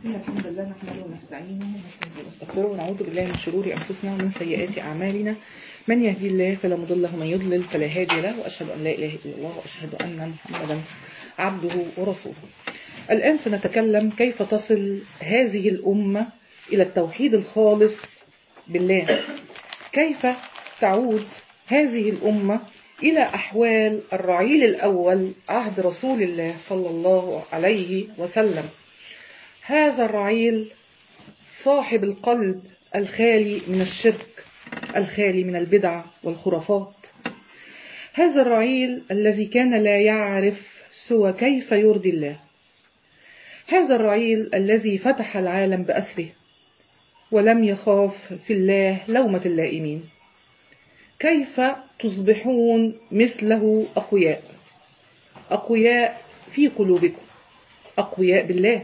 إن الحمد لله نحمده ونستعينه ونستغفره ونعوذ بالله من شرور أنفسنا ومن سيئات أعمالنا من يهدي الله فلا مضل له ومن يضلل فلا هادي له وأشهد أن لا إله إلا الله وأشهد أن محمدا عبده ورسوله الآن سنتكلم كيف تصل هذه الأمة إلى التوحيد الخالص بالله كيف تعود هذه الأمة إلى أحوال الرعيل الأول عهد رسول الله صلى الله عليه وسلم هذا الرعيل صاحب القلب الخالي من الشرك الخالي من البدع والخرافات هذا الرعيل الذي كان لا يعرف سوى كيف يرضي الله هذا الرعيل الذي فتح العالم بأسره ولم يخاف في الله لومة اللائمين كيف تصبحون مثله أقوياء أقوياء في قلوبكم أقوياء بالله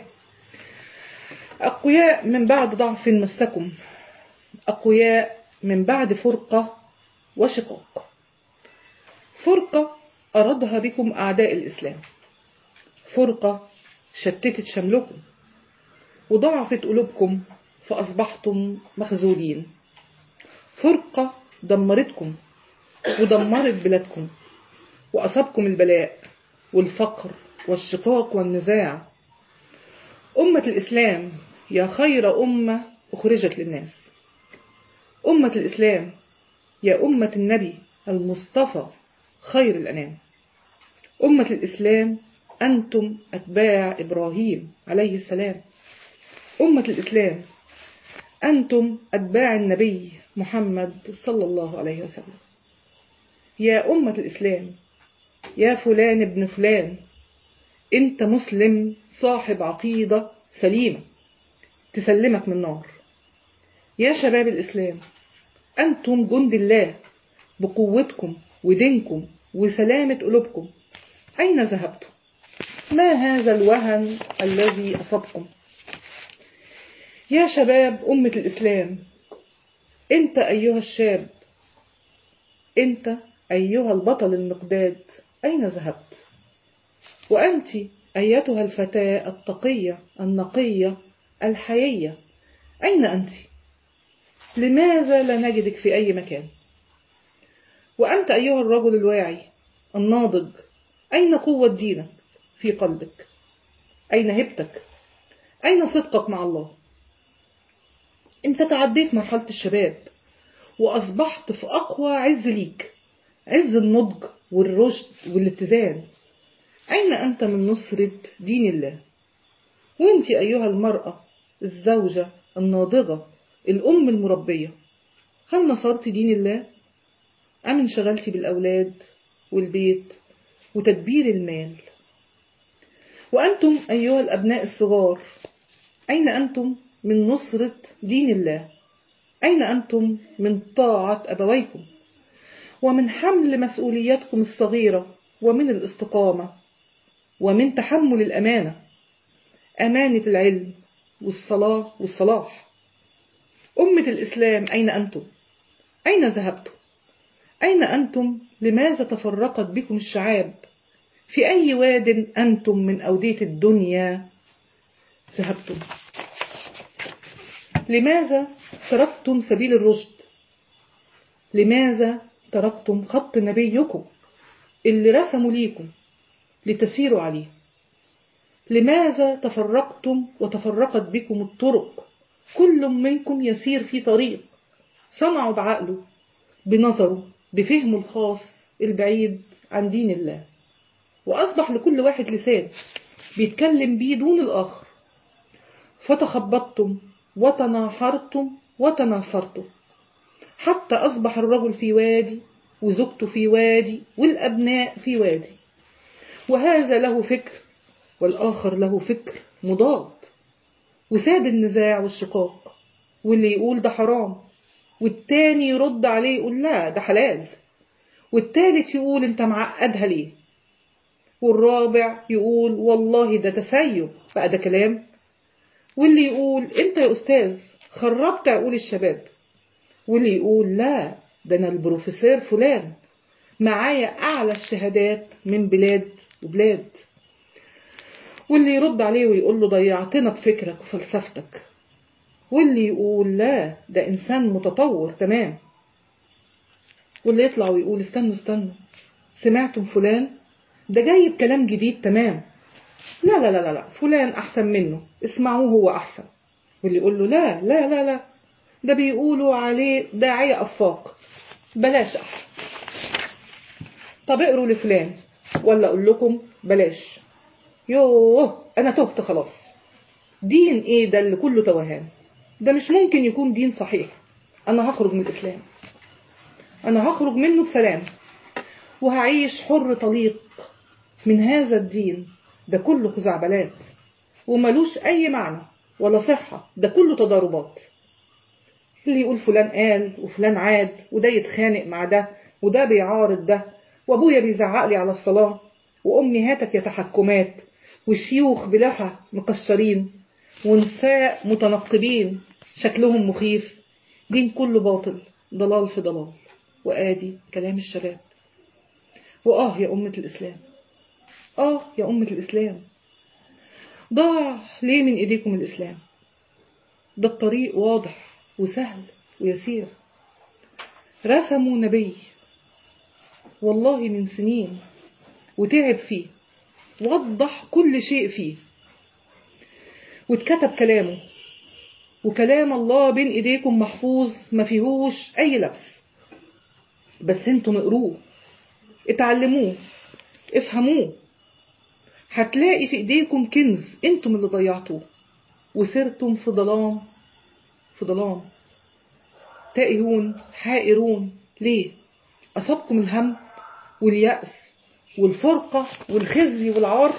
أقوياء من بعد ضعف مسكم أقوياء من بعد فرقة وشقاق فرقة أرادها بكم أعداء الإسلام فرقة شتتت شملكم وضعفت قلوبكم فأصبحتم مخزولين فرقة دمرتكم ودمرت بلادكم وأصابكم البلاء والفقر والشقاق والنزاع أمة الإسلام يا خير أمة أخرجت للناس أمة الإسلام يا أمة النبي المصطفى خير الأنام أمة الإسلام أنتم أتباع إبراهيم عليه السلام أمة الإسلام أنتم أتباع النبي محمد صلى الله عليه وسلم يا أمة الإسلام يا فلان ابن فلان أنت مسلم صاحب عقيدة سليمة تسلمك من النار يا شباب الإسلام أنتم جند الله بقوتكم ودينكم وسلامة قلوبكم أين ذهبتم ما هذا الوهن الذي أصبكم يا شباب أمة الإسلام أنت أيها الشاب أنت أيها البطل المقداد أين ذهبت وأنت أيتها الفتاة التقية النقية الحيية أين أنت لماذا لا نجدك في أي مكان وأنت أيها الرجل الواعي الناضج أين قوة دينك في قلبك أين هبتك أين صدقك مع الله أنت تعديت مرحلة الشباب وأصبحت في أقوى عز ليك عز النضج والرشد والاتزان أين أنت من نصرة دين الله وأنت أيها المرأة الزوجة الناضجة الأم المربية هل نصرت دين الله أم انشغلت بالأولاد والبيت وتدبير المال وأنتم أيها الأبناء الصغار أين أنتم من نصرة دين الله أين أنتم من طاعة أبويكم ومن حمل مسؤولياتكم الصغيرة ومن الاستقامة ومن تحمل الأمانة أمانة العلم والصلاة والصلاح أمة الإسلام أين أنتم أين ذهبتم أين أنتم لماذا تفرقت بكم الشعاب في أي واد أنتم من أودية الدنيا ذهبتم لماذا تركتم سبيل الرشد لماذا تركتم خط نبيكم اللي رسموا ليكم لتسيروا عليه لماذا تفرقتم وتفرقت بكم الطرق كل منكم يسير في طريق صنعوا بعقله بنظره بفهمه الخاص البعيد عن دين الله وأصبح لكل واحد لسان بيتكلم بيه دون الآخر فتخبطتم وتناحرتم وتناصرتم حتى أصبح الرجل في وادي وزوجته في وادي والأبناء في وادي وهذا له فكر والآخر له فكر مضاد وساد النزاع والشقاق واللي يقول ده حرام والتاني يرد عليه يقول لا ده حلال والتالت يقول انت معقدها ليه والرابع يقول والله ده تسيب بقى ده كلام واللي يقول انت يا استاذ خربت عقول الشباب واللي يقول لا ده انا البروفيسور فلان معايا اعلى الشهادات من بلاد وبلاد واللي يرد عليه ويقول له ضيعتنا بفكرك وفلسفتك واللي يقول لا ده إنسان متطور تمام واللي يطلع ويقول استنوا استنوا سمعتم فلان ده جايب كلام جديد تمام لا لا لا لا فلان أحسن منه اسمعوه هو أحسن واللي يقول له لا لا لا لا ده بيقولوا عليه داعية أفاق بلاش أحسن طب اقروا لفلان ولا أقول لكم بلاش يوه أنا تهت خلاص دين إيه ده اللي كله توهان ده مش ممكن يكون دين صحيح أنا هخرج من الإسلام أنا هخرج منه بسلام وهعيش حر طليق من هذا الدين ده كله خزعبلات وملوش أي معنى ولا صحة ده كله تضاربات اللي يقول فلان قال وفلان عاد وده يتخانق مع ده وده بيعارض ده وابويا بيزعق لي على الصلاة وأمي هاتك يا تحكمات والشيوخ بلحى مقشرين ونساء متنقبين شكلهم مخيف دين كله باطل ضلال في ضلال وآدي كلام الشباب وآه يا أمة الإسلام آه يا أمة الإسلام ضاع ليه من إيديكم الإسلام ده الطريق واضح وسهل ويسير رسموا نبي والله من سنين وتعب فيه وضح كل شيء فيه واتكتب كلامه وكلام الله بين ايديكم محفوظ ما فيهوش اي لبس بس انتم اقروه اتعلموه افهموه هتلاقي في ايديكم كنز انتم اللي ضيعتوه وسرتم في ظلام في ظلام تائهون حائرون ليه أصابكم الهم واليأس والفرقة والخزي والعار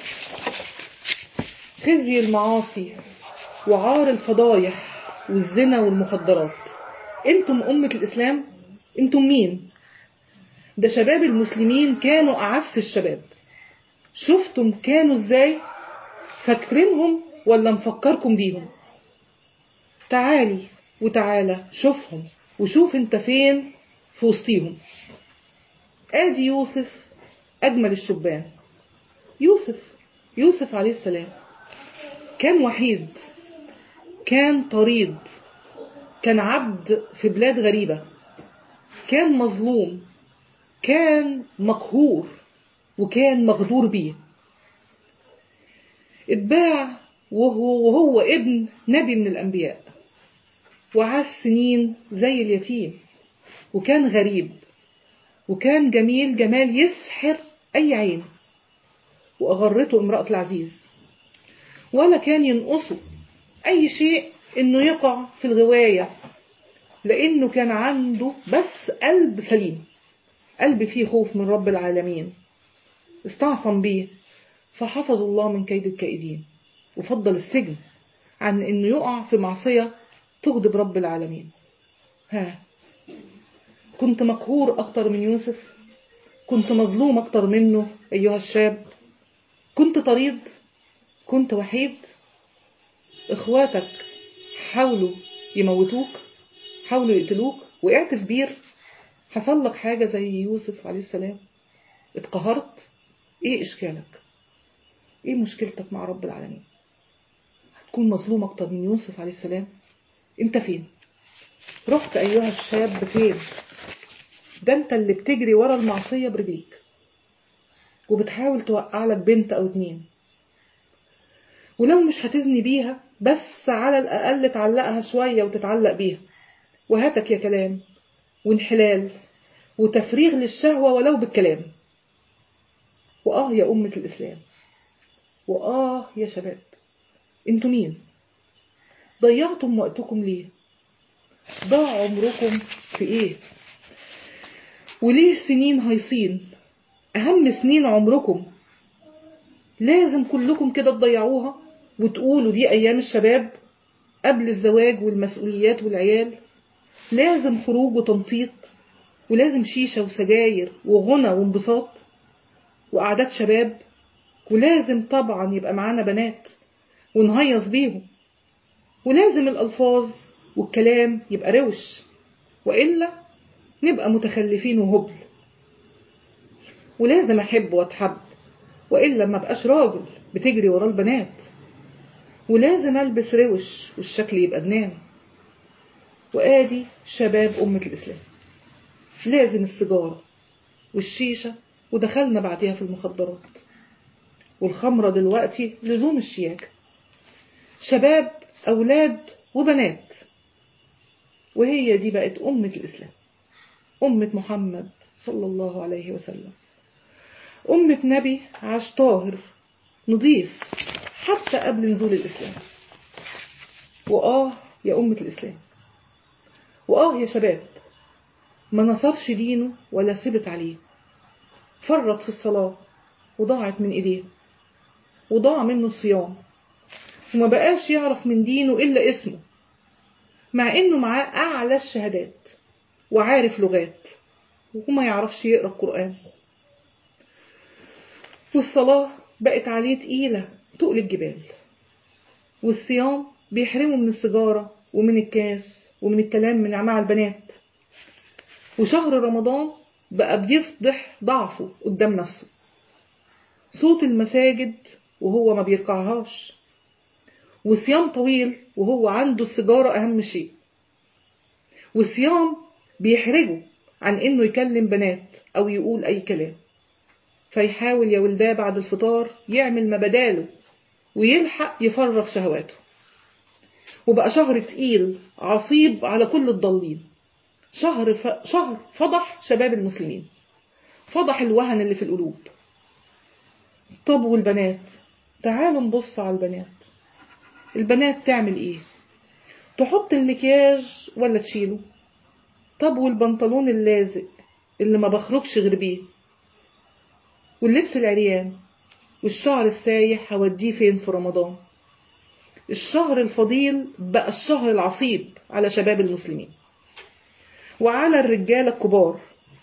خزي المعاصي وعار الفضايح والزنا والمخدرات انتم أمة الإسلام انتم مين ده شباب المسلمين كانوا أعف الشباب شفتم كانوا ازاي فاكرينهم ولا مفكركم بيهم تعالي وتعالى شوفهم وشوف انت فين في وسطيهم ادي يوسف اجمل الشبان يوسف يوسف عليه السلام كان وحيد كان طريد كان عبد في بلاد غريبة كان مظلوم كان مقهور وكان مغدور بيه اتباع وهو, وهو ابن نبي من الأنبياء وعاش سنين زي اليتيم وكان غريب وكان جميل جمال يسحر أي عين وأغرته امرأة العزيز ولا كان ينقصه أي شيء إنه يقع في الغواية لأنه كان عنده بس قلب سليم قلب فيه خوف من رب العالمين استعصم بيه فحفظ الله من كيد الكائدين وفضل السجن عن انه يقع في معصية تغضب رب العالمين ها كنت مقهور اكتر من يوسف كنت مظلوم اكتر منه ايها الشاب كنت طريد كنت وحيد اخواتك حاولوا يموتوك حاولوا يقتلوك وقعت في بير حصل لك حاجة زي يوسف عليه السلام اتقهرت ايه اشكالك ايه مشكلتك مع رب العالمين هتكون مظلوم اكتر من يوسف عليه السلام انت فين رحت ايها الشاب فين ده انت اللي بتجري ورا المعصية برجليك وبتحاول توقع لك بنت او اتنين ولو مش هتزني بيها بس على الاقل تعلقها شوية وتتعلق بيها وهاتك يا كلام وانحلال وتفريغ للشهوة ولو بالكلام وآه يا أمة الإسلام وآه يا شباب انتوا مين ضيعتم وقتكم ليه ضاع عمركم في ايه وليه سنين هيصين اهم سنين عمركم لازم كلكم كده تضيعوها وتقولوا دي ايام الشباب قبل الزواج والمسؤوليات والعيال لازم خروج وتنطيط ولازم شيشة وسجاير وغنى وانبساط وقعدات شباب ولازم طبعا يبقى معانا بنات ونهيص بيهم ولازم الألفاظ والكلام يبقى روش وإلا نبقى متخلفين وهبل ولازم أحب وأتحب وإلا ما بقاش راجل بتجري ورا البنات ولازم ألبس روش والشكل يبقى جنان وآدي شباب أمة الإسلام لازم السيجارة والشيشة ودخلنا بعدها في المخدرات والخمرة دلوقتي لزوم الشياكة شباب أولاد وبنات وهي دي بقت أمة الإسلام أمة محمد صلى الله عليه وسلم أمة نبي عاش طاهر نظيف حتى قبل نزول الإسلام وآه يا أمة الإسلام وآه يا شباب ما نصرش دينه ولا ثبت عليه فرط في الصلاة وضاعت من إيديه وضاع منه الصيام وما بقاش يعرف من دينه إلا اسمه مع إنه معاه أعلى الشهادات وعارف لغات وما يعرفش يقرأ القرآن والصلاة بقت عليه تقيلة تقل الجبال والصيام بيحرمه من السيجارة ومن الكاس ومن الكلام من مع البنات وشهر رمضان بقى بيفضح ضعفه قدام نفسه صوت المساجد وهو ما بيركعهاش وصيام طويل وهو عنده السيجارة أهم شيء والصيام بيحرجه عن إنه يكلم بنات أو يقول أي كلام فيحاول يا ولداه بعد الفطار يعمل ما بداله ويلحق يفرغ شهواته وبقى شهر تقيل عصيب على كل الضالين شهر ف... شهر فضح شباب المسلمين فضح الوهن اللي في القلوب طب والبنات تعالوا نبص على البنات البنات تعمل ايه تحط المكياج ولا تشيله طب والبنطلون اللازق اللي ما بخرجش غير بيه واللبس العريان والشعر السايح هوديه فين في رمضان الشهر الفضيل بقى الشهر العصيب على شباب المسلمين وعلى الرجالة الكبار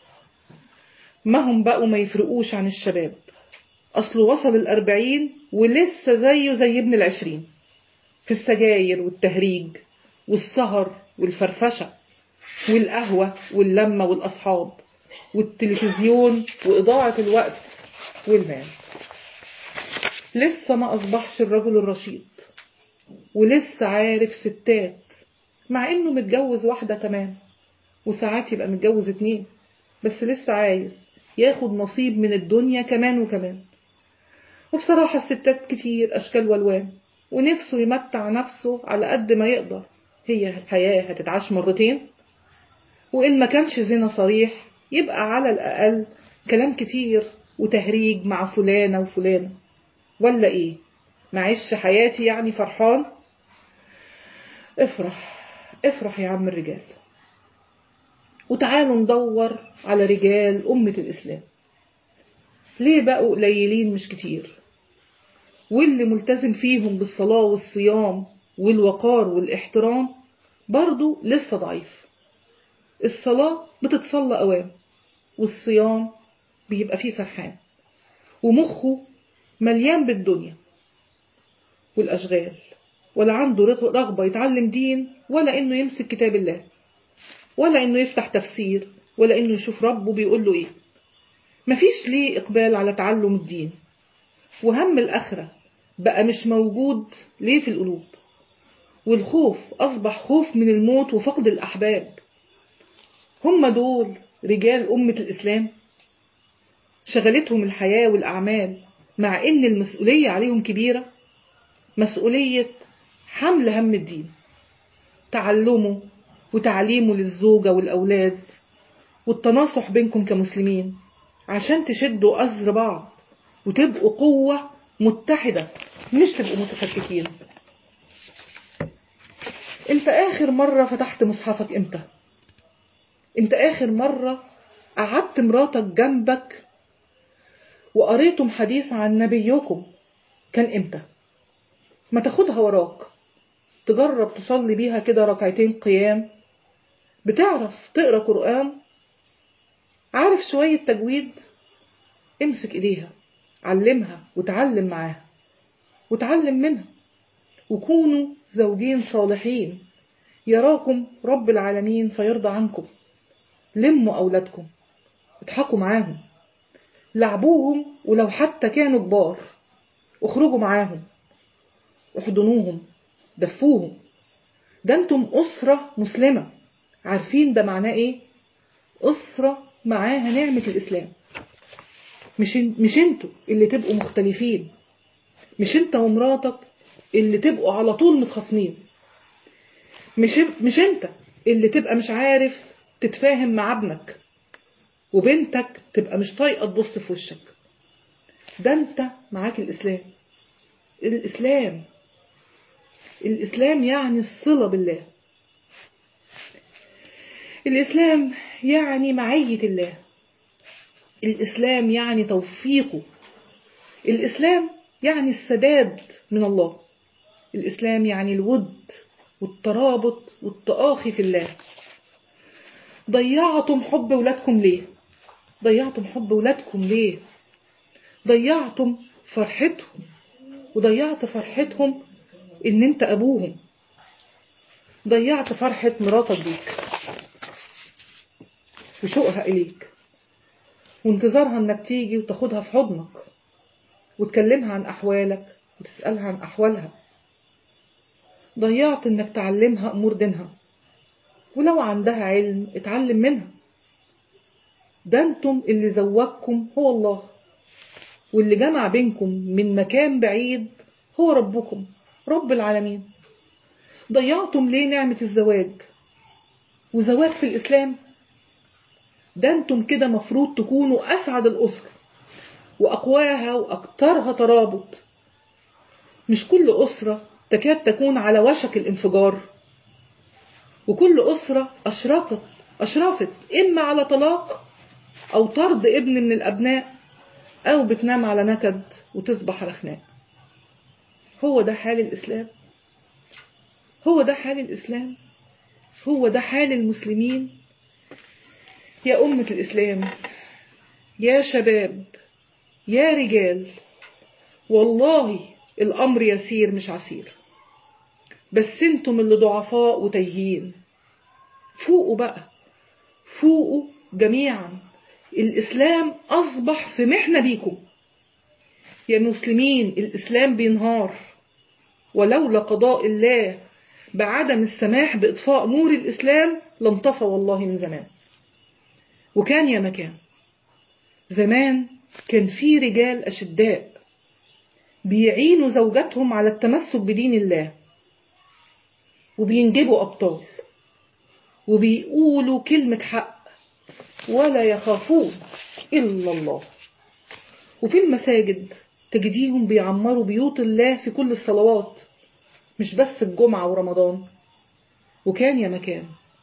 ما هم بقوا ما يفرقوش عن الشباب أصله وصل الأربعين ولسه زيه زي ابن العشرين في السجاير والتهريج والسهر والفرفشة والقهوة واللمة والأصحاب والتلفزيون وإضاعة الوقت والمال لسه ما أصبحش الرجل الرشيد ولسه عارف ستات مع إنه متجوز واحدة تمام وساعات يبقى متجوز اتنين بس لسه عايز ياخد نصيب من الدنيا كمان وكمان وبصراحة الستات كتير أشكال والوان ونفسه يمتع نفسه على قد ما يقدر هي الحياة هتتعاش مرتين وإن ما كانش زنا صريح يبقى على الأقل كلام كتير وتهريج مع فلانة وفلانة ولا إيه معيش حياتي يعني فرحان افرح افرح يا عم الرجال وتعالوا ندور على رجال أمة الإسلام ليه بقوا قليلين مش كتير واللي ملتزم فيهم بالصلاة والصيام والوقار والاحترام برضو لسه ضعيف الصلاة بتتصلى أوام والصيام بيبقى فيه سرحان ومخه مليان بالدنيا والأشغال ولا عنده رغبة يتعلم دين ولا إنه يمسك كتاب الله ولا إنه يفتح تفسير ولا إنه يشوف ربه بيقول له إيه مفيش ليه إقبال على تعلم الدين وهم الآخرة بقى مش موجود ليه في القلوب والخوف أصبح خوف من الموت وفقد الأحباب هم دول رجال أمة الإسلام شغلتهم الحياة والأعمال مع إن المسؤولية عليهم كبيرة مسؤولية حمل هم الدين تعلمه وتعليمه للزوجة والأولاد والتناصح بينكم كمسلمين عشان تشدوا أزر بعض وتبقوا قوة متحدة مش تبقوا متفككين انت آخر مرة فتحت مصحفك امتى انت آخر مرة قعدت مراتك جنبك وقريتم حديث عن نبيكم كان امتى ما تاخدها وراك تجرب تصلي بيها كده ركعتين قيام بتعرف تقرا قرآن عارف شوية تجويد امسك ايديها علمها وتعلم معاها وتعلم منها وكونوا زوجين صالحين يراكم رب العالمين فيرضى عنكم لموا أولادكم اضحكوا معاهم لعبوهم ولو حتى كانوا كبار اخرجوا معاهم احضنوهم دفوهم ده انتم أسرة مسلمة عارفين ده معناه ايه أسرة معاها نعمة الإسلام مش مش انتوا اللي تبقوا مختلفين مش انت ومراتك اللي تبقوا على طول متخاصمين مش مش انت اللي تبقى مش عارف تتفاهم مع ابنك وبنتك تبقى مش طايقه تبص في وشك ده انت معاك الاسلام الاسلام الاسلام يعني الصله بالله الاسلام يعني معيه الله الاسلام يعني توفيقه الاسلام يعني السداد من الله الإسلام يعني الود والترابط والتآخي في الله ضيعتم حب ولادكم ليه ضيعتم حب ولادكم ليه ضيعتم فرحتهم وضيعت فرحتهم ان انت ابوهم ضيعت فرحة مراتك بيك وشوقها اليك وانتظارها انك تيجي وتاخدها في حضنك وتكلمها عن احوالك وتسألها عن احوالها ضيعت انك تعلمها امور دينها ولو عندها علم اتعلم منها ده انتم اللي زوجكم هو الله واللي جمع بينكم من مكان بعيد هو ربكم رب العالمين ضيعتم ليه نعمة الزواج وزواج في الإسلام ده انتم كده مفروض تكونوا أسعد الأسرة وأقواها وأكثرها ترابط مش كل أسرة تكاد تكون على وشك الانفجار وكل أسرة أشرفت أشرفت إما على طلاق أو طرد ابن من الأبناء أو بتنام على نكد وتصبح على خناق هو ده حال الإسلام هو ده حال الإسلام هو ده حال المسلمين يا أمة الإسلام يا شباب يا رجال والله الأمر يسير مش عسير بس انتم اللي ضعفاء وتايهين فوقوا بقى فوقوا جميعا الإسلام أصبح في محنة بيكم يا مسلمين الإسلام بينهار ولولا قضاء الله بعدم السماح بإطفاء نور الإسلام لانطفى والله من زمان وكان يا مكان زمان كان في رجال أشداء بيعينوا زوجاتهم على التمسك بدين الله وبينجبوا أبطال وبيقولوا كلمة حق ولا يخافون إلا الله وفي المساجد تجديهم بيعمروا بيوت الله في كل الصلوات مش بس الجمعة ورمضان وكان يا مكان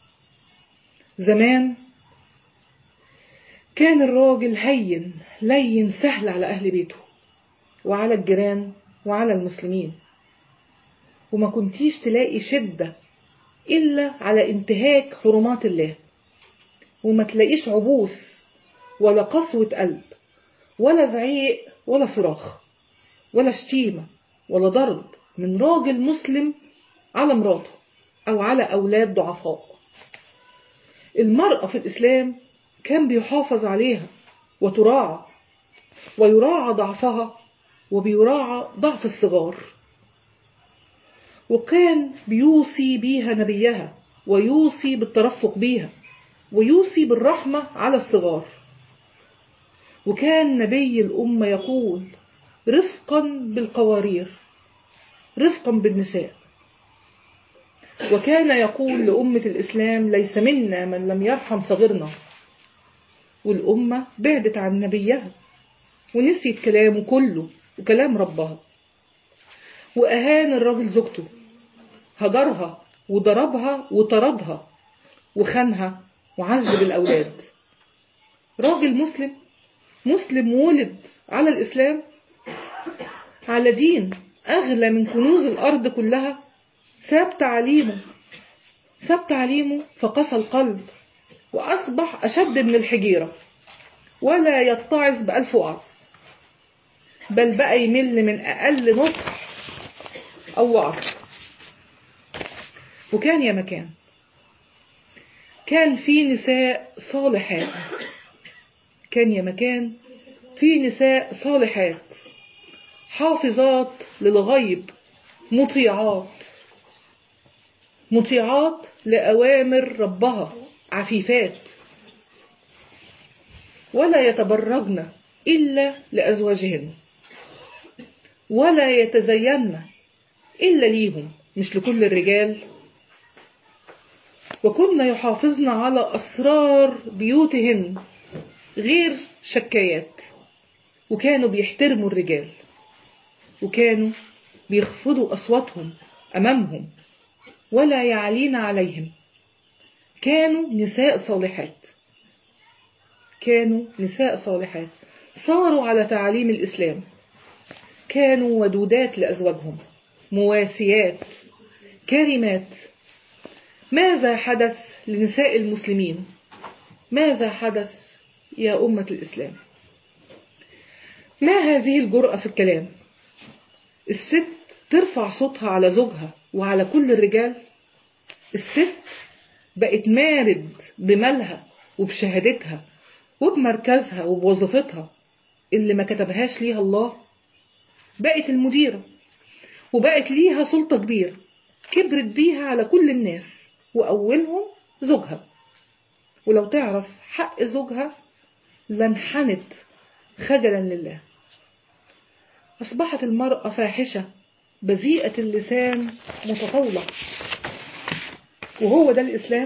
زمان كان الراجل هين لين سهل على أهل بيته وعلى الجيران وعلى المسلمين وما كنتيش تلاقي شدة إلا على انتهاك حرمات الله وما تلاقيش عبوس ولا قسوة قلب ولا زعيق ولا صراخ ولا شتيمة ولا ضرب من راجل مسلم على مراته أو على أولاد ضعفاء المرأة في الإسلام كان بيحافظ عليها وتراعى ويراعى ضعفها وبيراعى ضعف الصغار وكان بيوصي بيها نبيها ويوصي بالترفق بيها ويوصي بالرحمة على الصغار وكان نبي الأمة يقول رفقا بالقوارير رفقا بالنساء وكان يقول لأمة الإسلام ليس منا من لم يرحم صغرنا والأمة بعدت عن نبيها ونسيت كلامه كله وكلام ربها وأهان الراجل زوجته هجرها وضربها وطردها وخانها وعذب الأولاد راجل مسلم مسلم ولد على الإسلام على دين أغلى من كنوز الأرض كلها ساب تعليمه ساب تعليمه فقسى القلب وأصبح أشد من الحجيرة ولا يتعظ بألف وعظ بل بقى يمل من أقل نصح أو وعظ وكان يا مكان كان في نساء صالحات كان يا مكان في نساء صالحات حافظات للغيب مطيعات مطيعات لأوامر ربها عفيفات ولا يتبرجن إلا لأزواجهن ولا يتزين إلا ليهم مش لكل الرجال وكن يحافظن على أسرار بيوتهن غير شكايات وكانوا بيحترموا الرجال وكانوا بيخفضوا أصواتهم أمامهم ولا يعلين عليهم كانوا نساء صالحات كانوا نساء صالحات صاروا على تعاليم الإسلام كانوا ودودات لأزواجهم مواسيات كريمات ماذا حدث لنساء المسلمين ماذا حدث يا أمة الإسلام ما هذه الجرأة في الكلام الست ترفع صوتها على زوجها وعلى كل الرجال الست بقت مارد بمالها وبشهادتها وبمركزها وبوظيفتها اللي ما كتبهاش ليها الله بقت المديرة وبقت ليها سلطة كبيرة كبرت بيها على كل الناس وأولهم زوجها ولو تعرف حق زوجها لانحنت خجلا لله أصبحت المرأة فاحشة بذيئة اللسان متطاولة وهو ده الإسلام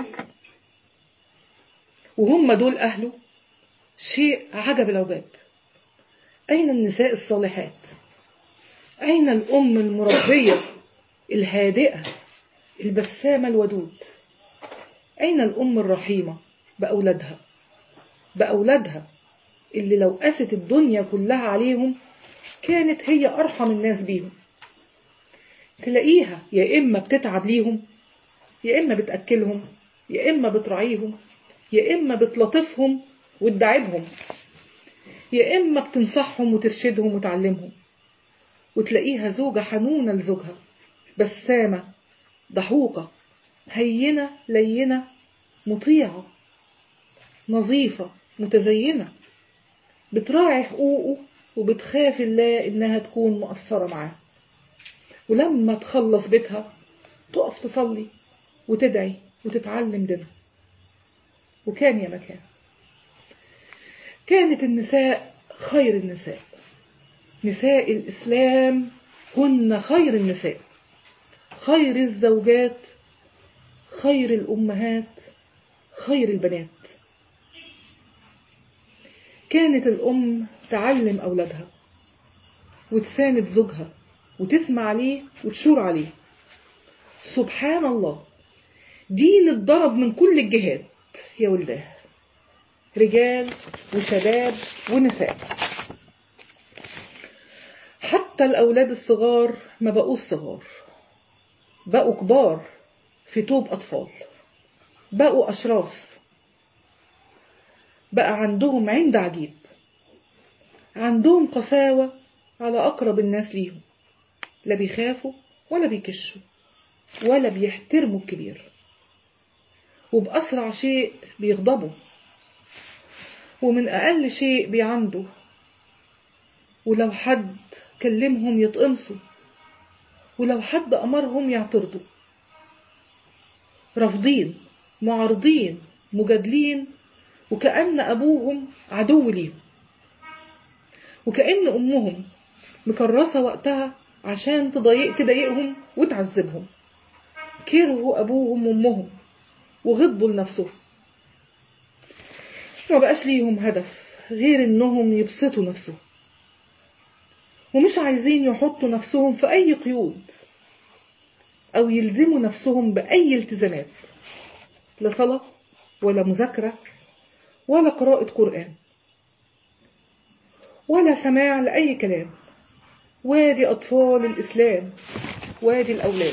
وهم دول أهله شيء عجب العجاب أين النساء الصالحات أين الأم المربية الهادئة البسامة الودود أين الأم الرحيمة بأولادها بأولادها اللي لو قست الدنيا كلها عليهم كانت هي أرحم الناس بيهم تلاقيها يا إما بتتعب ليهم يا إما بتأكلهم يا إما بتراعيهم يا إما بتلطفهم وتدعبهم يا إما بتنصحهم وترشدهم وتعلمهم وتلاقيها زوجة حنونة لزوجها بسامة ضحوكة هينة لينة مطيعة نظيفة متزينة بتراعي حقوقه وبتخاف الله إنها تكون مقصرة معاه ولما تخلص بيتها تقف تصلي وتدعي وتتعلم دينها وكان يا مكان كانت النساء خير النساء نساء الإسلام هن خير النساء خير الزوجات خير الأمهات خير البنات كانت الأم تعلم أولادها وتساند زوجها وتسمع عليه وتشور عليه سبحان الله دين الضرب من كل الجهات يا ولداه رجال وشباب ونساء حتى الأولاد الصغار ما بقوش صغار بقوا كبار في توب أطفال بقوا أشراس بقى عندهم عند عجيب عندهم قساوة على أقرب الناس ليهم لا بيخافوا ولا بيكشوا ولا بيحترموا الكبير وبأسرع شيء بيغضبوا ومن أقل شيء بيعندوا ولو حد كلمهم يتقمصوا ولو حد أمرهم يعترضوا رافضين معارضين مجادلين وكأن أبوهم عدو ليهم وكأن أمهم مكرسة وقتها عشان تضايق تضايقهم وتعذبهم كرهوا أبوهم وأمهم وغضبوا لنفسهم ما بقاش ليهم هدف غير إنهم يبسطوا نفسهم ومش عايزين يحطوا نفسهم في أي قيود أو يلزموا نفسهم بأي التزامات لا صلاة ولا مذاكرة ولا قراءة قرآن ولا سماع لأي كلام وادي أطفال الإسلام وادي الأولاد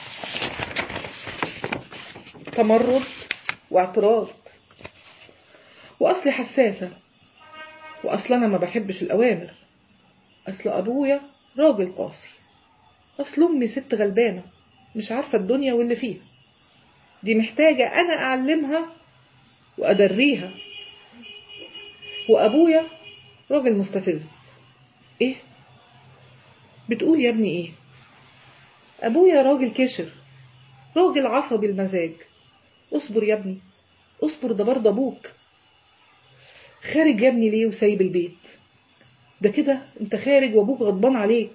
تمرد واعتراض وأصلي حساسة وأصل أنا ما بحبش الأوامر أصل أبويا راجل قاسي أصل أمي ست غلبانة مش عارفة الدنيا واللي فيها دي محتاجة أنا أعلمها وأدريها وأبويا راجل مستفز ايه بتقول يا ابني ايه ابويا راجل كشر راجل عصبي المزاج اصبر يا ابني اصبر ده برضه ابوك خارج يا ابني ليه وسايب البيت ده كده انت خارج وابوك غضبان عليك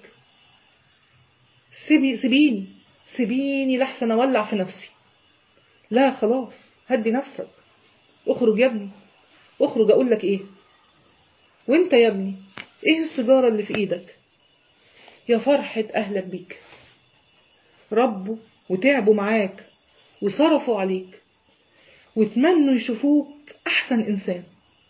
سيبي سيبيني سيبيني لحسن اولع في نفسي لا خلاص هدي نفسك اخرج يا ابني اخرج اقول لك ايه وانت يا ابني ايه السيجارة اللي في ايدك يا فرحة اهلك بيك ربوا وتعبوا معاك وصرفوا عليك وتمنوا يشوفوك احسن انسان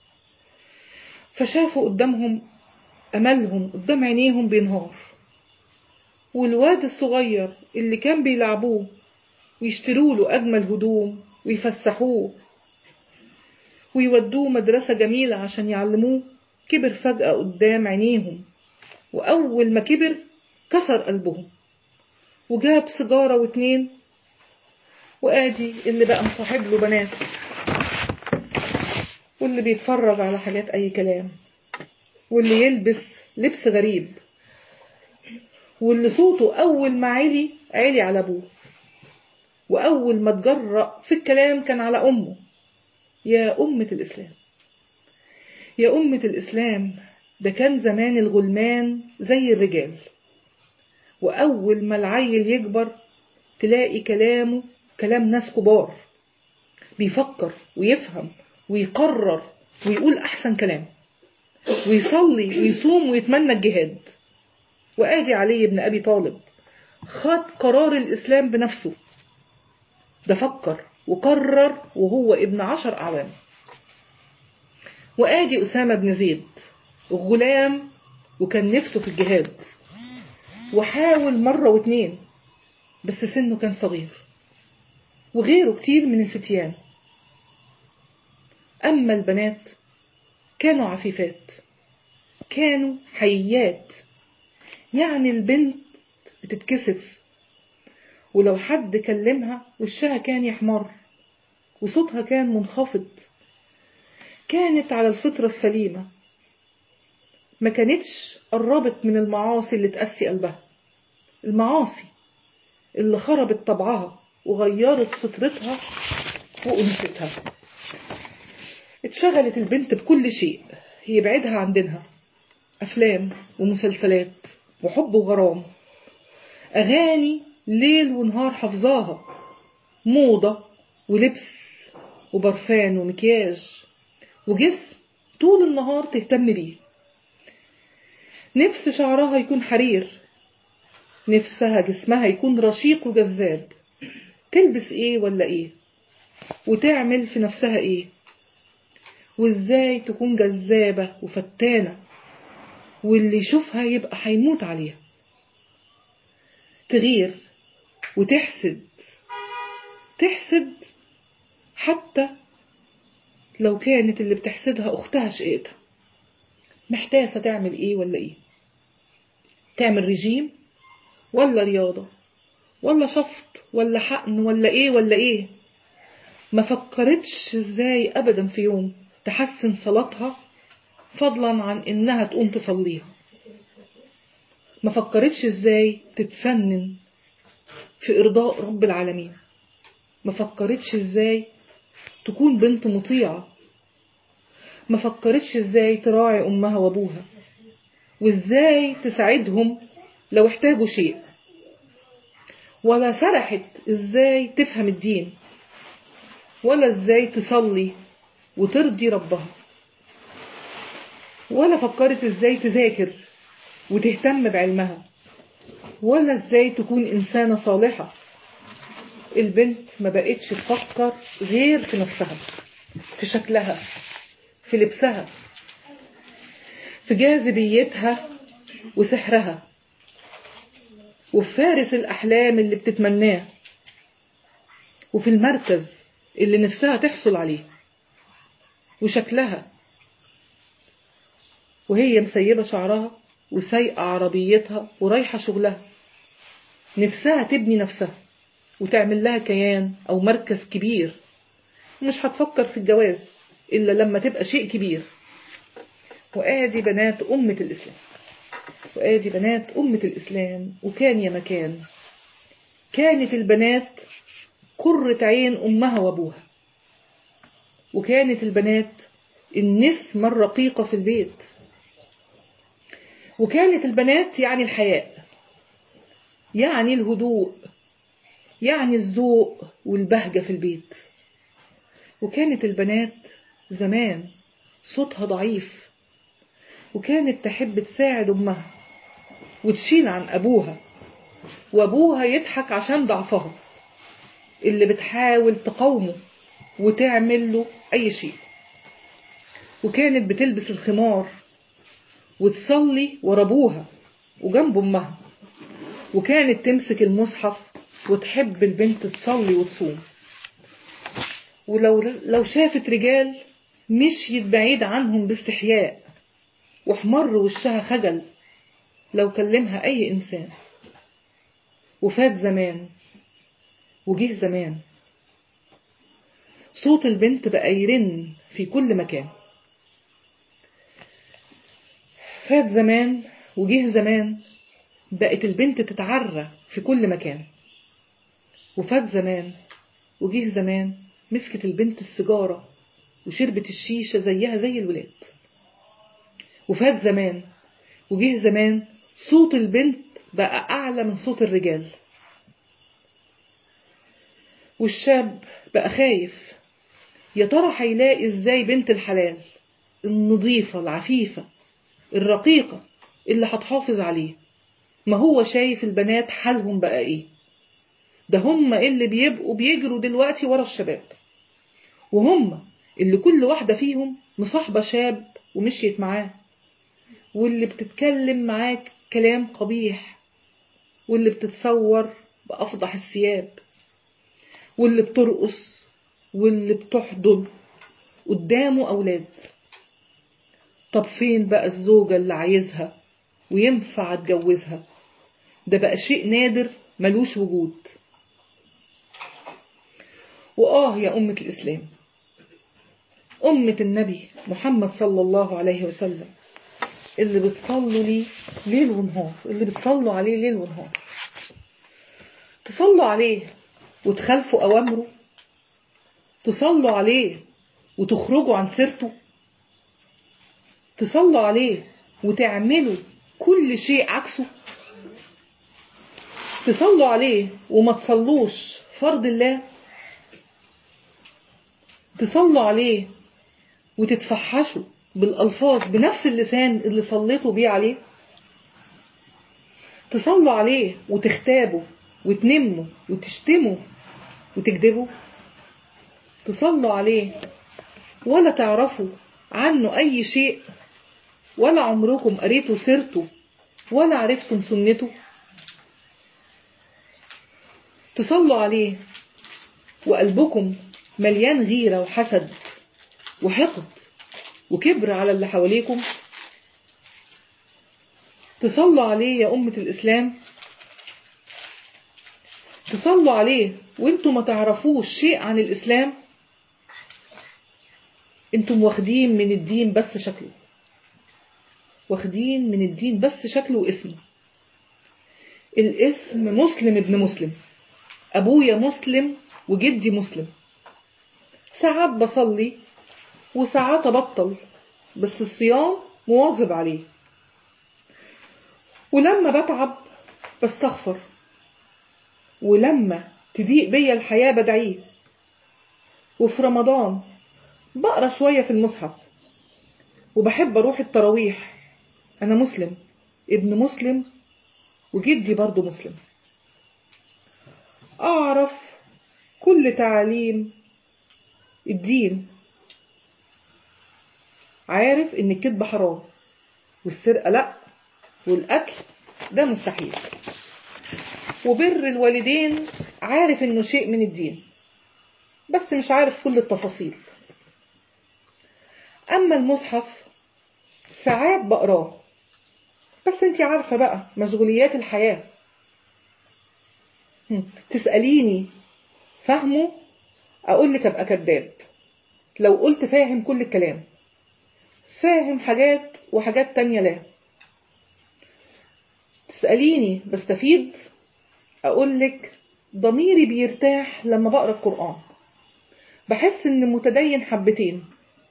فشافوا قدامهم املهم قدام عينيهم بينهار والواد الصغير اللي كان بيلعبوه ويشتروا له أجمل هدوم ويفسحوه ويودوه مدرسة جميلة عشان يعلموه كبر فجأة قدام عينيهم وأول ما كبر كسر قلبهم وجاب سيجارة واتنين وآدي اللي بقى مصاحب له بنات واللي بيتفرج على حاجات أي كلام واللي يلبس لبس غريب واللي صوته أول ما علي علي على أبوه وأول ما تجرأ في الكلام كان على أمه يا أمة الإسلام يا أمة الإسلام ده كان زمان الغلمان زي الرجال وأول ما العيل يكبر تلاقي كلامه كلام ناس كبار بيفكر ويفهم ويقرر ويقول أحسن كلام ويصلي ويصوم ويتمنى الجهاد وآدي علي بن أبي طالب خد قرار الإسلام بنفسه ده فكر وقرر وهو ابن عشر أعوام وآدي أسامة بن زيد غلام وكان نفسه في الجهاد وحاول مرة واتنين بس سنه كان صغير وغيره كتير من الفتيان أما البنات كانوا عفيفات كانوا حيات يعني البنت بتتكسف ولو حد كلمها وشها كان يحمر وصوتها كان منخفض كانت على الفطرة السليمة ما كانتش قربت من المعاصي اللي تأسي قلبها المعاصي اللي خربت طبعها وغيرت فطرتها وأنثتها اتشغلت البنت بكل شيء يبعدها عن دينها أفلام ومسلسلات وحب وغرام أغاني ليل ونهار حفظاها موضة ولبس وبرفان ومكياج وجسم طول النهار تهتم بيه نفس شعرها يكون حرير نفسها جسمها يكون رشيق وجذاب تلبس ايه ولا ايه وتعمل في نفسها ايه وازاي تكون جذابة وفتانة واللي يشوفها يبقى هيموت عليها تغير وتحسد تحسد حتى لو كانت اللي بتحسدها أختها شقيتها محتاسة تعمل إيه ولا إيه تعمل رجيم ولا رياضة ولا شفط ولا حقن ولا إيه ولا إيه ما فكرتش إزاي أبدا في يوم تحسن صلاتها فضلا عن إنها تقوم تصليها ما فكرتش إزاي تتفنن في إرضاء رب العالمين ما فكرتش إزاي تكون بنت مطيعة ما فكرتش إزاي تراعي أمها وأبوها وإزاي تساعدهم لو احتاجوا شيء ولا سرحت إزاي تفهم الدين ولا إزاي تصلي وترضي ربها ولا فكرت إزاي تذاكر وتهتم بعلمها ولا إزاي تكون إنسانة صالحة البنت ما بقتش تفكر غير في نفسها في شكلها في لبسها في جاذبيتها وسحرها وفي فارس الأحلام اللي بتتمناه وفي المركز اللي نفسها تحصل عليه وشكلها وهي مسيبة شعرها وسايقة عربيتها ورايحة شغلها نفسها تبني نفسها وتعمل لها كيان أو مركز كبير مش هتفكر في الجواز إلا لما تبقى شيء كبير وآدي بنات أمة الإسلام وآدي بنات أمة الإسلام وكان يا مكان كانت البنات قرة عين أمها وأبوها وكانت البنات النسمة الرقيقة في البيت وكانت البنات يعني الحياء يعني الهدوء يعني الذوق والبهجة في البيت وكانت البنات زمان صوتها ضعيف وكانت تحب تساعد أمها وتشيل عن أبوها وأبوها يضحك عشان ضعفها اللي بتحاول تقاومه وتعمل له أي شيء وكانت بتلبس الخمار وتصلي ورا أبوها وجنب أمها وكانت تمسك المصحف وتحب البنت تصلي وتصوم ولو لو شافت رجال مشيت بعيد عنهم باستحياء واحمر وشها خجل لو كلمها أي إنسان وفات زمان وجه زمان صوت البنت بقى يرن في كل مكان فات زمان وجه زمان بقت البنت تتعرى في كل مكان وفات زمان وجه زمان مسكت البنت السيجارة وشربت الشيشة زيها زي الولاد وفات زمان وجه زمان صوت البنت بقى أعلى من صوت الرجال والشاب بقى خايف يا ترى هيلاقي ازاي بنت الحلال النظيفة العفيفة الرقيقة اللي هتحافظ عليه ما هو شايف البنات حالهم بقى ايه ده هم اللي بيبقوا بيجروا دلوقتي ورا الشباب وهم اللي كل واحدة فيهم مصاحبة شاب ومشيت معاه واللي بتتكلم معاك كلام قبيح واللي بتتصور بأفضح الثياب واللي بترقص واللي بتحضن قدامه أولاد طب فين بقى الزوجة اللي عايزها وينفع اتجوزها ده بقى شيء نادر ملوش وجود وآه يا أمة الإسلام أمة النبي محمد صلى الله عليه وسلم اللي بتصلوا لي ليل ونهار اللي بتصلوا عليه ليل ونهار تصلوا عليه وتخالفوا أوامره تصلوا عليه وتخرجوا عن سيرته تصلوا عليه وتعملوا كل شيء عكسه تصلوا عليه وما تصلوش فرض الله تصلوا عليه وتتفحشوا بالألفاظ بنفس اللسان اللي صليتوا بيه عليه تصلوا عليه وتختابوا وتنموا وتشتموا وتكذبوا تصلوا عليه ولا تعرفوا عنه أي شيء ولا عمركم قريتوا سيرته ولا عرفتم سنته تصلوا عليه وقلبكم مليان غيرة وحسد وحقد وكبر على اللي حواليكم تصلوا عليه يا أمة الإسلام تصلوا عليه وانتم ما تعرفوش شيء عن الإسلام انتم واخدين من الدين بس شكله واخدين من الدين بس شكله واسمه الاسم مسلم ابن مسلم أبويا مسلم وجدي مسلم ساعات بصلي وساعات أبطل بس الصيام مواظب عليه ولما بتعب بستغفر ولما تضيق بيا الحياة بدعيه وفي رمضان بقرا شوية في المصحف وبحب أروح التراويح أنا مسلم ابن مسلم وجدي برضو مسلم أعرف كل تعاليم الدين عارف إن الكذب حرام والسرقة لأ والأكل ده مستحيل وبر الوالدين عارف إنه شيء من الدين بس مش عارف كل التفاصيل أما المصحف ساعات بقراه بس انت عارفة بقى مشغوليات الحياة تسأليني فاهمه أقول لك أبقى كذاب لو قلت فاهم كل الكلام فاهم حاجات وحاجات تانية لا تسأليني بستفيد أقول لك ضميري بيرتاح لما بقرأ القرآن بحس إن متدين حبتين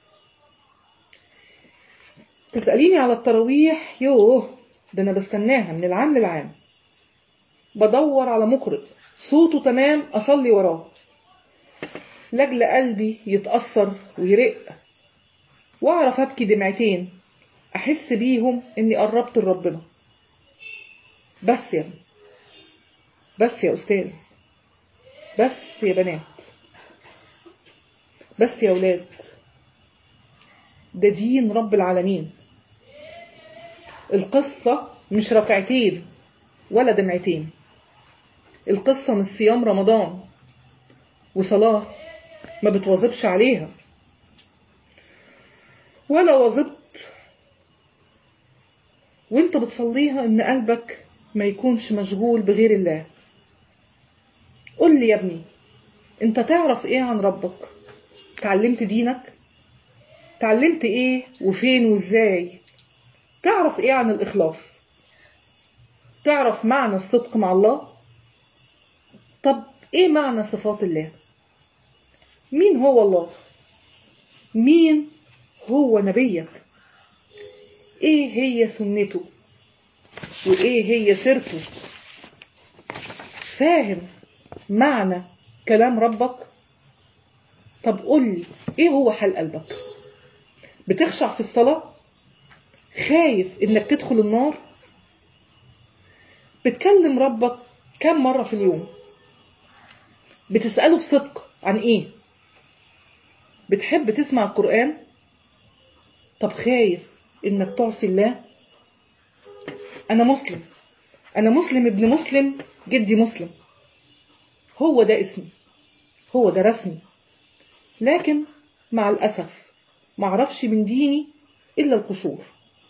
تسأليني على التراويح يوه ده أنا بستناها من العام للعام بدور على مقرئ صوته تمام أصلي وراه لجل قلبي يتأثر ويرق وأعرف أبكي دمعتين أحس بيهم إني قربت لربنا بس يا ابني بس يا أستاذ بس يا بنات بس يا ولاد ده دين رب العالمين القصة مش ركعتين ولا دمعتين القصة مش صيام رمضان وصلاة ما بتواظبش عليها ولا واظبت وانت بتصليها ان قلبك ما يكونش مشغول بغير الله قل لي يا ابني انت تعرف ايه عن ربك تعلمت دينك تعلمت ايه وفين وازاي تعرف ايه عن الاخلاص تعرف معنى الصدق مع الله طب ايه معنى صفات الله مين هو الله مين هو نبيك ايه هي سنته وايه هي سيرته فاهم معنى كلام ربك طب قول لي ايه هو حال قلبك بتخشع في الصلاة خايف انك تدخل النار بتكلم ربك كم مرة في اليوم بتسأله بصدق عن ايه بتحب تسمع القرآن طب خايف انك تعصي الله انا مسلم انا مسلم ابن مسلم جدي مسلم هو ده اسمي هو ده رسمي لكن مع الأسف معرفش من ديني إلا القصور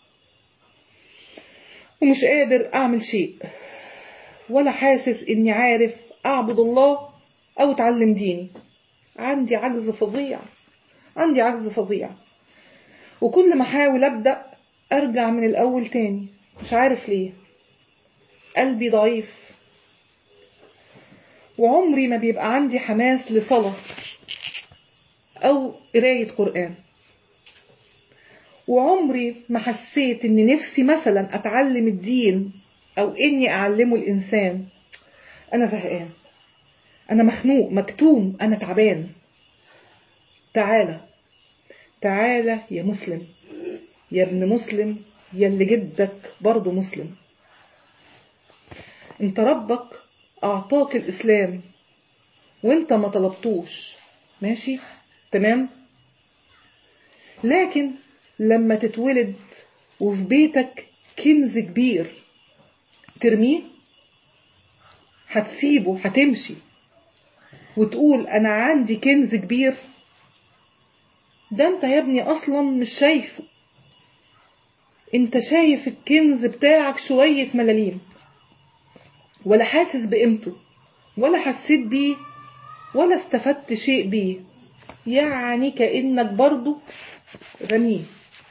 ومش قادر أعمل شيء ولا حاسس إني عارف أعبد الله أو أتعلم ديني عندي عجز فظيع عندي عجز فظيع وكل ما أحاول أبدأ أرجع من الأول تاني مش عارف ليه قلبي ضعيف وعمري ما بيبقى عندي حماس لصلاة أو قراية قرآن وعمري ما حسيت إن نفسي مثلا أتعلم الدين أو إني أعلمه الإنسان أنا زهقان أنا مخنوق مكتوم أنا تعبان تعالى تعالى يا مسلم يا ابن مسلم يا اللي جدك برضه مسلم انت ربك أعطاك الإسلام وانت ما طلبتوش ماشي تمام لكن لما تتولد وفي بيتك كنز كبير ترميه هتسيبه هتمشي وتقول أنا عندي كنز كبير ده انت يا ابني أصلا مش شايفه انت شايف الكنز بتاعك شوية ملاليم ولا حاسس بقيمته ولا حسيت بيه ولا استفدت شيء بيه يعني كأنك برضو رميه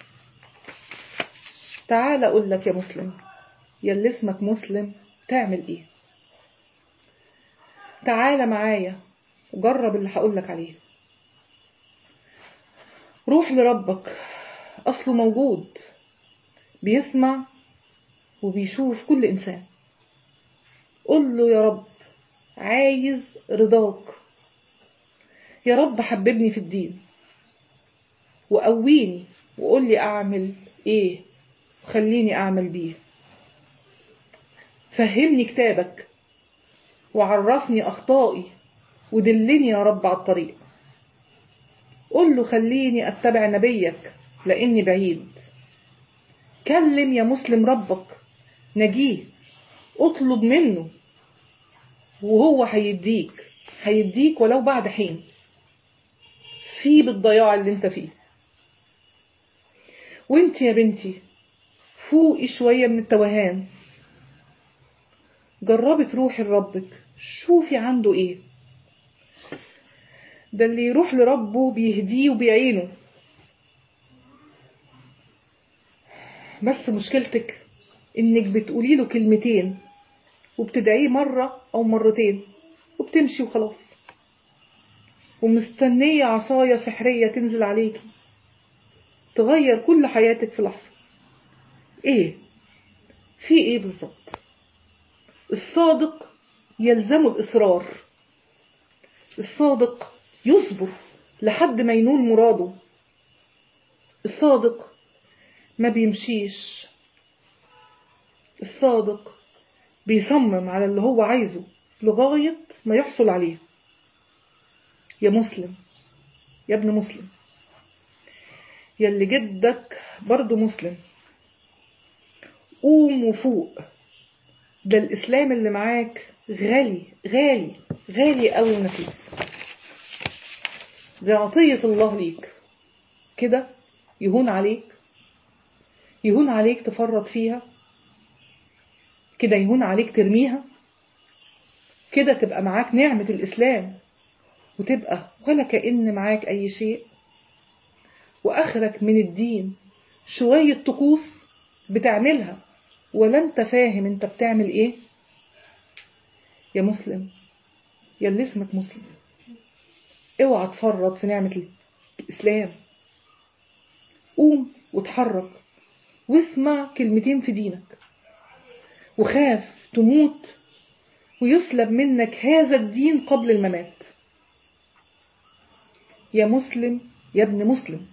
تعال أقول لك يا مسلم يا اللي اسمك مسلم تعمل ايه تعال معايا وجرب اللي هقول لك عليه روح لربك أصله موجود بيسمع وبيشوف كل إنسان قل له يا رب عايز رضاك يا رب حببني في الدين وقويني وقول لي أعمل إيه خليني أعمل بيه فهمني كتابك وعرفني أخطائي ودلني يا رب على الطريق قل له خليني أتبع نبيك لأني بعيد كلم يا مسلم ربك نجيه اطلب منه وهو هيديك هيديك ولو بعد حين سيب الضياع اللي انت فيه وانت يا بنتي فوقي شوية من التوهان جربي تروحي لربك شوفي عنده ايه ده اللي يروح لربه بيهديه وبيعينه بس مشكلتك انك بتقولي له كلمتين وبتدعيه مرة او مرتين وبتمشي وخلاص ومستنية عصاية سحرية تنزل عليكي تغير كل حياتك في لحظة ايه في ايه بالظبط الصادق يلزم الإصرار الصادق يصبر لحد ما ينول مراده الصادق ما بيمشيش الصادق بيصمم على اللي هو عايزه لغاية ما يحصل عليه يا مسلم يا ابن مسلم يا اللي جدك برضه مسلم قوم وفوق ده الإسلام اللي معاك غالي غالي غالي قوي ونفيس دي عطية الله ليك كده يهون عليك يهون عليك تفرط فيها كده يهون عليك ترميها كده تبقى معاك نعمة الإسلام وتبقى ولا كأن معاك أي شيء وآخرك من الدين شوية طقوس بتعملها ولا انت فاهم انت بتعمل ايه يا مسلم يا اللي اسمك مسلم اوعى تفرط في نعمة الإسلام قوم وتحرك واسمع كلمتين في دينك وخاف تموت ويسلب منك هذا الدين قبل الممات يا مسلم يا ابن مسلم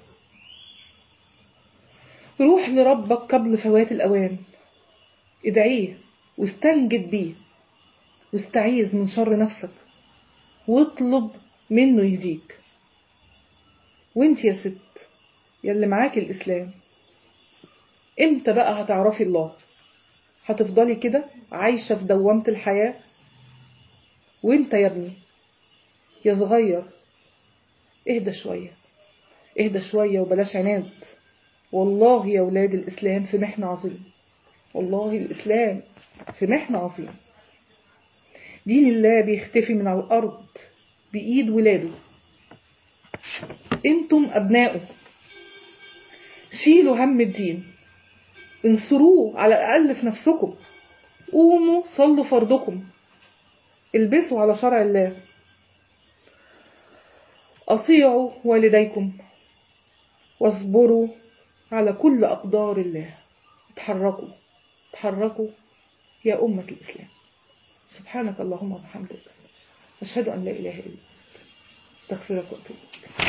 روح لربك قبل فوات الأوان ادعيه واستنجد بيه واستعيذ من شر نفسك واطلب منه يهديك وانت يا ست يلي معاك الإسلام امتى بقى هتعرفي الله هتفضلي كده عايشة في دوامة الحياة وانت يا ابني يا صغير اهدى شوية اهدى شوية وبلاش عناد والله يا ولاد الإسلام في محنة عظيم والله الإسلام في محنة عظيم دين الله بيختفي من على الأرض بإيد ولاده انتم أبنائه شيلوا هم الدين انصروه على الأقل في نفسكم قوموا صلوا فرضكم البسوا على شرع الله أطيعوا والديكم واصبروا على كل أقدار الله اتحركوا اتحركوا يا أمة الإسلام سبحانك اللهم وبحمدك أشهد أن لا إله إلا أنت استغفرك وأتوب